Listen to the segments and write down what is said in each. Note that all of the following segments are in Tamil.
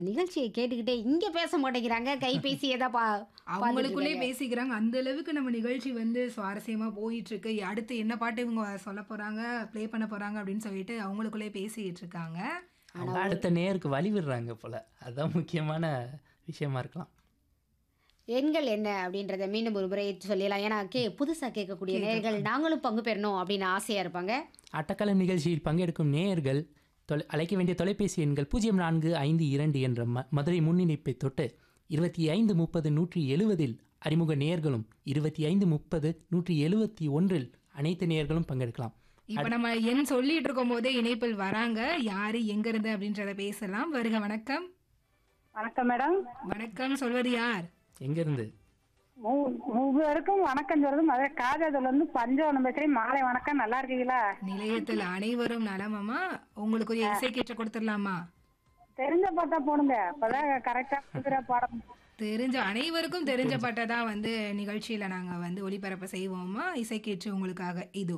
நிகழ்ச்சியை கேட்டுக்கிட்டே இங்க பேச மாட்டேங்கிறாங்க கைபேசியை தான் பா அவங்களுக்குள்ளே பேசிக்கிறாங்க அந்த அளவுக்கு நம்ம நிகழ்ச்சி வந்து சுவாரஸ்யமா போயிட்டு இருக்கு அடுத்து என்ன பாட்டு இவங்க சொல்ல போறாங்க ப்ளே பண்ண போறாங்க அப்படின்னு சொல்லிட்டு அவங்களுக்குள்ளே பேசிட்டு இருக்காங்க அவங்க அடுத்த நேருக்கு வழி விடுறாங்க போல அதுதான் முக்கியமான விஷயமா இருக்கலாம் எண்கள் என்ன அப்படின்றத மீண்டும் ஒரு முறை சொல்லிடலாம் ஏன்னா கே புதுசா கேட்கக்கூடிய நேர்கள் நாங்களும் பங்கு பெறணும் அப்படின்னு ஆசையா இருப்பாங்க அட்டக்கலை நிகழ்ச்சியில் பங்கெடுக்கும் நேயர்கள் தொலை அழைக்க வேண்டிய தொலைபேசி எண்கள் பூஜ்ஜியம் நான்கு ஐந்து இரண்டு என்ற ம மதுரை முன்னிணைப்பை தொட்டு இருபத்தி ஐந்து முப்பது நூற்றி எழுவதில் அறிமுக நேயர்களும் இருபத்தி ஐந்து முப்பது நூற்றி எழுவத்தி ஒன்றில் அனைத்து நேயர்களும் பங்கெடுக்கலாம் இப்ப நம்ம என் சொல்லிட்டு இருக்கும் போதே இணைப்பில் வராங்க யாரு எங்க இருந்து அப்படின்றத பேசலாம் வருக வணக்கம் வணக்கம் மேடம் வணக்கம் சொல்வது யார் எங்கேருந்து மூ- மூவருக்கும் வணக்கம் சொல்றது மதுரை காஜாதுல இருந்து பஞ்சவனம் பேசுறேன் மாலை வணக்கம் நல்லா இருக்கீங்களா நிலையத்தில் அனைவரும் நலமாமா உங்களுக்கு ஒரு இசை கேட்டு கொடுத்துடலாமா தெரிஞ்ச பாட்டா போடுங்க அப்பதான் கரெக்டா கொடுக்குற பாடம் தெரிஞ்ச அனைவருக்கும் தெரிஞ்ச பாட்டை தான் வந்து நிகழ்ச்சியில நாங்க வந்து ஒளிபரப்பு செய்வோமா இசைக்கேற்று உங்களுக்காக இது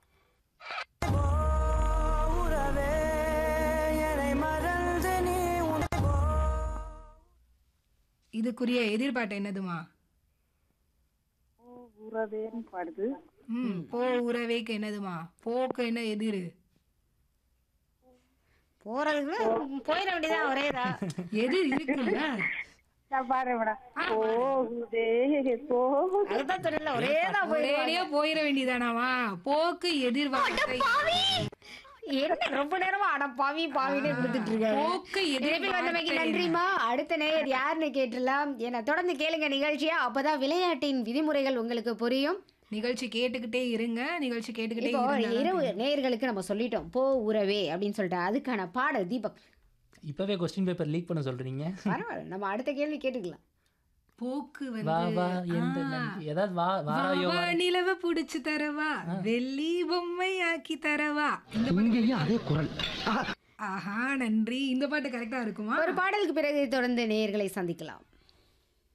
இதுக்குரிய எதிர்பார்ட்டு என்னதுமா உறவேன்னு பாடுது ம் போ உறவேக்கு என்னதுமா போக்கு என்ன எதிர் போறதுக்கு போயிட வேண்டியதான் ஒரே தான் எதிர் இருக்குல்ல நான் பாடுறேன் மேடம் போகுதே போகுது அதுதான் தெரியல ஒரே தான் போயிடுவாங்க ஒரேடியா போயிட வேண்டியதானாமா போக்கு எதிர்பார்த்தை என்ன ரொம்ப நேரமா அட பாவி பாவினே கொடுத்துட்டு இருக்காரு போக்கு இணைப்பில் வந்தமைக்கு எதிர்பார்த்தை நன்றிமா அடுத்த நேயர் யாருன்னு கேட்டுலாம் என தொடர்ந்து கேளுங்க நிகழ்ச்சியா அப்பதான் விளையாட்டின் விதிமுறைகள் உங்களுக்கு புரியும் நிகழ்ச்சி கேட்டுக்கிட்டே இருங்க நிகழ்ச்சி கேட்டுக்கிட்டே இப்போ இருந்தா இரவு நேயர்களுக்கு நம்ம சொல்லிட்டோம் போ உறவே அப்படின்னு சொல்லிட்டு அதுக்கான பாடல் தீபக் இப்போவே கொஸ்டின் பேப்பர் லீக் பண்ண சொல்கிறீங்க பரவாயில்ல நம்ம அடுத்த கேள்வி கேட்டுக்கலாம் போக்கு வா வந்து வா எந்த ஆ. நன்றி ஏதாவது வா வாராயோ வா, நிலவ புடிச்சு தரவா வெள்ளி பொம்மை ஆக்கி தரவா இந்த இங்கேயும் அதே குரல் ஆஹா நன்றி இந்த பாட்டு கரெக்டா இருக்குமா ஒரு பாடலுக்கு பிறகு தொடர்ந்து நேயர்களை சந்திக்கலாம்